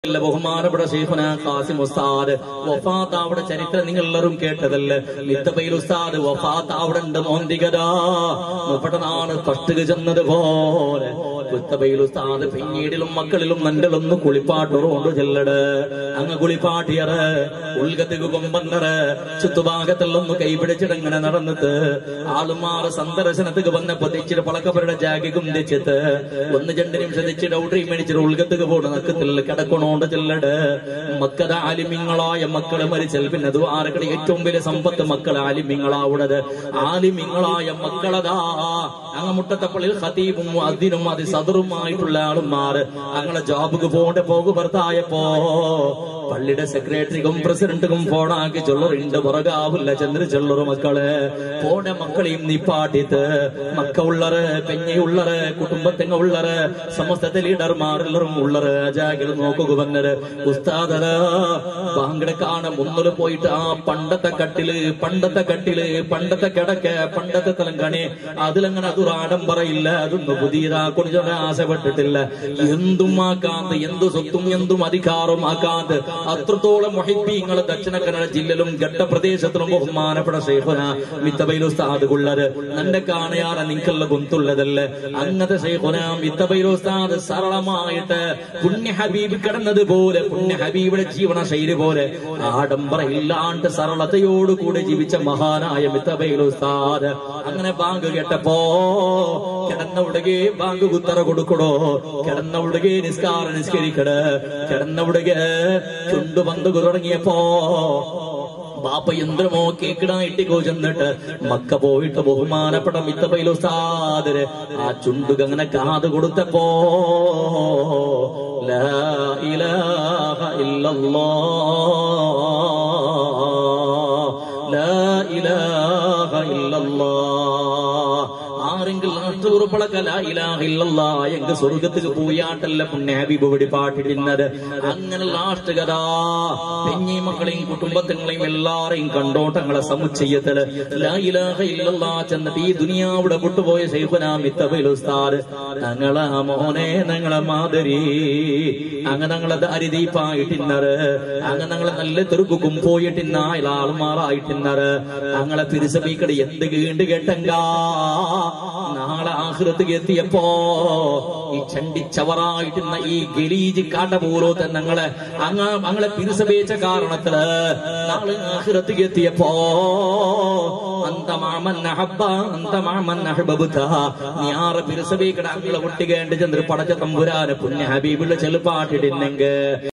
ദിവസങ്ങളിലെ ബഹുമാനപ്പെട്ട ഷെയ്ഖുന ഖാസിം ഉസ്താദ് വഫാത്ത് അവിടെ ചരിത്രം നിങ്ങൾ എല്ലാവരും കേട്ടതല്ലേ മിത്തബയിൽ ഉസ്താദ് വഫാത്ത് അവിടെ ഉണ്ട് നോന്തികരാ പെട്ടെന്നാണ് തട്ടുക ചെന്നതുപോലെ മിത്തബയിൽ ഉസ്താദ് പിന്നീടിലും മക്കളിലും നണ്ടലൊന്ന് കുളിപ്പാട്ടുറോണ്ട് ചെല്ലട് അങ്ങ് കുളിപ്പാട്ടിയറ് ഉൾഗത്തിക്ക് കൊമ്പന്നറ് ചുറ്റുഭാഗത്തെല്ലൊന്ന് കൈപിടിച്ചിടങ്ങനെ നടന്നിട്ട് ആളുമാറ് സന്ദർശനത്തിക്ക് വന്നപ്പോ തെച്ചിട്ട് പളക്കപ്പരുടെ ജാഗിക്കും തെച്ചിട്ട് ഒന്ന് രണ്ട് നിമിഷം തെച്ചിട്ട് ഔട്ടറി മേടിച്ചിട്ട് ഉൾഗത്തിക്ക് പോണ നക്കത്തിൽ കിടക്കണോണ്ട് ചെല്ലട് മക്കത ആലിമ്യങ്ങളായ മക്കള് മരിച്ചൽ പിന്നെ അത് ആരക്കടെ ഏറ്റവും വലിയ സമ്പത്ത് മക്കൾ ആലിമ്യങ്ങളാവുന്നത് ആലിമ്യങ്ങളായ മക്കളതാ അങ്ങ് മുട്ടത്തപ്പള്ളിൽ ഖതീബും അതിനും അത് സദറുമായിട്ടുള്ള ആളുമാര് അങ്ങനെ ജോബുക്ക് പോകേണ്ട പോകു ഭർത്തായപ്പോ പള്ളിയുടെ സെക്രട്ടറിക്കും പ്രസിഡന്റുക്കും ഫോണാക്കി ചൊല്ലറുണ്ട് പുറകാവില്ല ചന്ദ്ര ചൊല്ലറു മക്കള് പോണ മക്കളെയും നിപ്പാട്ടിത്ത് മക്ക ഉള്ളറ് പെഞ്ഞയുള്ളറ് കുടുംബത്തെങ്ങ ഉള്ളറ് സമസ്തത്തെ ലീഡർമാരെല്ലാരും ഉള്ളറ് അജാകിൽ നോക്കുക വന്നത് ഉസ്താദര ബാങ്കടെ കാണ മുന്നില് പോയിട്ട് ആ പണ്ടത്തെ കട്ടില് പണ്ടത്തെ കട്ടില് പണ്ടത്തെ കിടക്ക പണ്ടത്തെ തലങ്കണി അതിലങ്ങനെ അതൊരു ആഡംബരയില്ല അതൊന്നും പുതിയതാ കുറിച്ചൊരു ആശപ്പെട്ടിട്ടില്ല എന്തും ആക്കാത്ത എന്തു സ്വത്തും എന്തും അധികാരവും ആക്കാത്ത അത്രത്തോളം മൊഹിബീങ്ങളെ ദക്ഷിണ കന്നഡ ജില്ലയിലും ഘട്ടപ്രദേശത്തിലും ബഹുമാനപ്പെട്ട ഷെയ്ഖുന മിത്തബൈൽ ഉസ്താദ് ഉള്ളത് നന്റെ കാണയാറ നിങ്ങൾക്കുള്ള ഗുന്തുള്ളതല്ലേ അങ്ങനത്തെ ഷെയ്ഖുന മിത്തബൈൽ ഉസ്താദ് സരളമായിട്ട് പുണ്യ ഹബീബ് കിടന്നതുപോലെ പുണ്യ ഹബീബിയുടെ ജീവന ശൈലി പോലെ ആഡംബര ഇല്ലാണ്ട് സരളതയോടുകൂടി ജീവിച്ച മഹാനായ മിത്തബൈൽ ഉസ്താദ് അങ്ങനെ ബാങ്ക് കേട്ടപ്പോ കിടന്നവിടകെ ബാങ്ക് കുത്തറ കൊടുക്കടോ കിടന്നവിടകെ നിസ്കാര നിസ്കരിക്കട് കിടന്നവിടകെ ചുണ്ടു പന്ത് തുടങ്ങിയപ്പോ ബാപ്പ യന്ത്രമോ കേക്കിടായിട്ടിക്കോ ചെന്നിട്ട് മക്ക പോയിട്ട് ബഹുമാനപ്പെട്ട മിത്തബൈലു സാദര് ആ ചുണ്ടുക അങ്ങനെ കാത് കൊടുത്തപ്പോ ലാ ഇലാഹ ഇല്ലല്ലാഹ് ലാ ഇലാഹ ഇല്ലല്ലാഹ് ആരെങ്കിലും നാട്ടുപുറപ്പളക്കല ഇലാഹില്ല എങ്ക സ്വർഗത്തിക്ക് പോയാട്ടല്ല പുണ്യ ഹബീബ് വെടി പാട്ടിടുന്നത് അങ്ങനെ ലാസ്റ്റ് കഥാ പെഞ്ഞി മക്കളെയും കുടുംബത്തിങ്ങളെയും എല്ലാരെയും കണ്ടോട്ടങ്ങളെ സമുച്ചയത്തില് ലാ ഇലാഹ ഇല്ലല്ലാ ചെന്നിട്ട് ഈ ദുനിയാവിടെ വിട്ടുപോയ ശൈഖുനാ മിത്തബിൽ ഉസ്താദ് ഞങ്ങളെ മോനെ ഞങ്ങളെ മാതിരി അങ്ങനെ ഞങ്ങളെ ദാരിദീപ്പായിട്ടിന്നറ് അങ്ങനെ ഞങ്ങളെ നല്ല തെറുക്കും പോയിട്ടിന്ന ആളുമാറായിട്ടിന്നറ് ഞങ്ങളെ തിരുസഭീക്കടെ എന്ത് കീണ്ട് കേട്ടെങ്കാ നാളെ ആഹൃത്തിക്ക് എത്തിയപ്പോ ഈ ചണ്ടിച്ചവറായിട്ടുന്ന ഈ ഗലീജ് കാട്ട പോലത്തെ ഞങ്ങളെ അങ്ങ ഞങ്ങളെ പിരിസപേച്ച കാരണത്തില് നാളെ ആഹൃത്തിക്ക് എത്തിയപ്പോ അന്തമാമൻ അഹബ്ബ അന്തമാമൻ അഹബബുത നീ ആറ് പിരിസപേക്കട അങ്ങളെ ഒട്ടികേണ്ട ചന്ദ്ര പടച്ച തമ്പുരാന് പുണ്യ ഹബീബുള്ള ചെലുപ്പാട്ടിടുന്നെങ്കിൽ